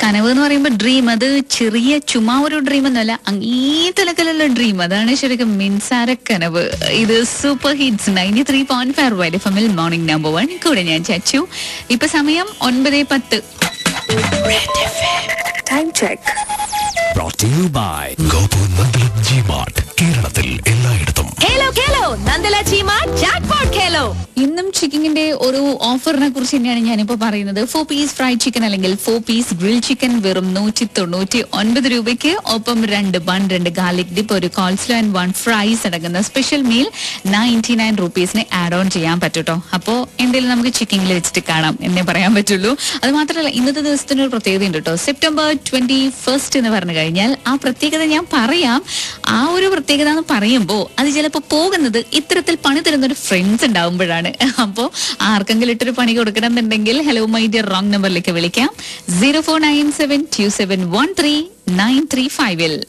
കനവ് എന്ന് പറയുമ്പോൾ ഡ്രീം അത് ചെറിയ ചുമ്മാ ഒരു ഡ്രീം ഒന്നുമല്ല അങ്ങേ തലക്കലുള്ള ഡ്രീം അതാണ് ശരിക്കും മിൻസാര കനവ് ഇത് super hits ninety three point five wide F എമ്മിൽ മോർണിംഗ് നമ്പർ വൺ കൂടെ ഞാൻ ചച്ചു ഇപ്പൊ സമയം ഒൻപത് പത്ത് Time check. brought to you by Gopu Nandalam G Mart കേരളത്തിൽ എല്ലായിടത്തും Hello, hello. Nandala Chima Jackpot Hello. ഇന്നും ചിക്കനിന്റെ ഒരു ഓഫറിനെ കുറിച്ച് തന്നെയാണ് ഞാനിപ്പോ പറയുന്നത് ഫോർ പീസ് ഫ്രൈഡ് ചിക്കൻ അല്ലെങ്കിൽ ഫോർ പീസ് ഗ്രിൽ ചിക്കൻ വെറും നൂറ്റി തൊണ്ണൂറ്റി ഒൻപത് രൂപയ്ക്ക് ഒപ്പം രണ്ട് ബൺ രണ്ട് ഗാർലിക് ഡിപ്പ് ഒരു കോൾസ്ലോ ആൻഡ് വൺ ഫ്രൈസ് അടങ്ങുന്ന സ്പെഷ്യൽ മീൽ നയൻറ്റി നയൻ റുപ്പീസിന് ആഡ് ഓൺ ചെയ്യാൻ പറ്റൂട്ടോ അപ്പോ എന്തെങ്കിലും നമുക്ക് ചിക്കനിൽ വെച്ചിട്ട് കാണാം എന്നേ പറയാൻ പറ്റുള്ളൂ അത് മാത്രമല്ല ഇന്നത്തെ ദിവസത്തിന് ഒരു പ്രത്യേകത ഉണ്ട് കേട്ടോ സെപ്റ്റംബർ ട്വന്റി ഫസ്റ്റ് എന്ന് പറഞ്ഞു കഴിഞ്ഞാൽ ആ പ്രത്യേകത ഞാൻ പറയാം ആ ഒരു പ്രത്യേകത എന്ന് പറയുമ്പോൾ അത് ചിലപ്പോൾ പോകുന്നത് ഇത്തരത്തിൽ പണി തരുന്ന ഒരു ഫ്രണ്ട്സ് ഉണ്ടാവുമ്പോഴാണ് അപ്പോൾ ആർക്കെങ്കിലും ഇട്ടൊരു പണി കൊടുക്കണം എന്നുണ്ടെങ്കിൽ ഹലോ മൈ ഡിയർ റോങ് നമ്പറിലേക്ക് വിളിക്കാം zero four nine seven two seven one three nine three ഫൈവിൽ